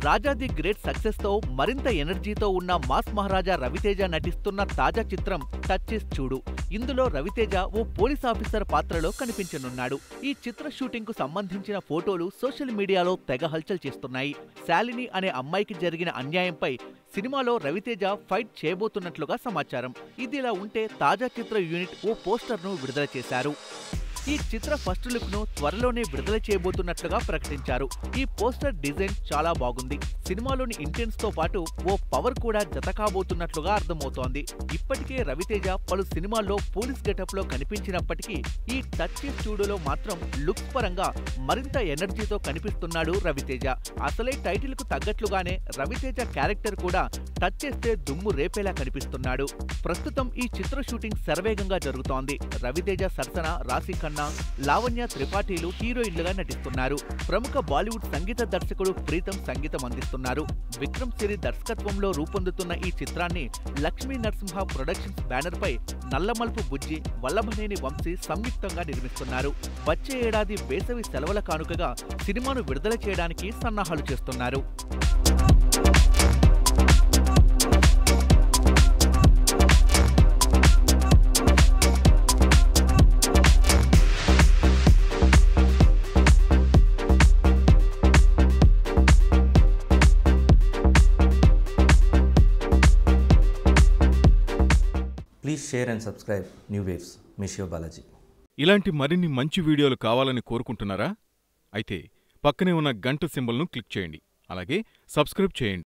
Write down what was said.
Raja the great success తో మరింత ఎనర్జీతో ఉన్న మాస్ మహారాజా రవితేజ నటిస్తున్న తాజా చిత్రం టచెస్ చూడు ఇందులో రవితేజ ఓ పోలీస్ ఆఫీసర్ పాత్రలో కనిపించనున్నాడు ఈ చిత్ర షూటింగ్ కు సంబంధించిన ఫోటోలు సోషల్ మీడియాలో తెగ హల్చల్ చేస్తున్నాయి శాలిని అనే అమ్మాయికి జరిగిన అన్యాయంపై సినిమాలో రవితేజ ఫైట్ చేయబోతున్నట్లుగా సమాచారం ఇదిలా ఉంటే తాజా చిత్ర యూనిట్ ఓ పోస్టర్ను విడుదల చేశారు ఈ చిత్ర ఫస్ట్ లుక్ ను త్వరలోనే విడుదల చేయబోతున్నట్లుగా ప్రకటించారు ఈ పోస్టర్ డిజైన్ చాలా బాగుంది సినిమాలోని ఇంటెన్స్ తో పాటు ఓ పవర్ కూడా జత కాబోతున్నట్లుగా అర్థమవుతోంది ఇప్పటికే రవితేజ పలు సినిమాల్లో పోలీస్ గెటప్ లో కనిపించినప్పటికీ ఈ టచ్ స్టూడియోలో మాత్రం లుక్స్ పరంగా మరింత ఎనర్జీతో కనిపిస్తున్నాడు రవితేజ అసలే టైటిల్ కు తగ్గట్లుగానే రవితేజ క్యారెక్టర్ కూడా టచ్ చేస్తే దుమ్ము రేపేలా కనిపిస్తున్నాడు ప్రస్తుతం ఈ చిత్ర షూటింగ్ శరవేగంగా జరుగుతోంది రవితేజ సరసన రాశి ఖన్నా లావణ్య త్రిపాఠీలు హీరోయిన్లుగా నటిస్తున్నారు ప్రముఖ బాలీవుడ్ సంగీత దర్శకుడు ప్రీతం సంగీతం అందిస్తున్నారు విక్రమ్ సిరి దర్శకత్వంలో రూపొందుతున్న ఈ చిత్రాన్ని లక్ష్మీ నరసింహ ప్రొడక్షన్స్ బ్యానర్ పై నల్లమల్పు బుజ్జి వల్లభనేని వంశీ సంయుక్తంగా నిర్మిస్తున్నారు వచ్చే ఏడాది వేసవి సెలవుల కానుకగా సినిమాను విడుదల చేయడానికి సన్నాహాలు చేస్తున్నారు Please share and subscribe New Waves. Mishio Balaji. ఇలాంటి మరిన్ని మంచి వీడియోలు కావాలని కోరుకుంటున్నారా అయితే పక్కనే ఉన్న గంట సింబల్ను క్లిక్ చేయండి అలాగే సబ్స్క్రైబ్ చేయండి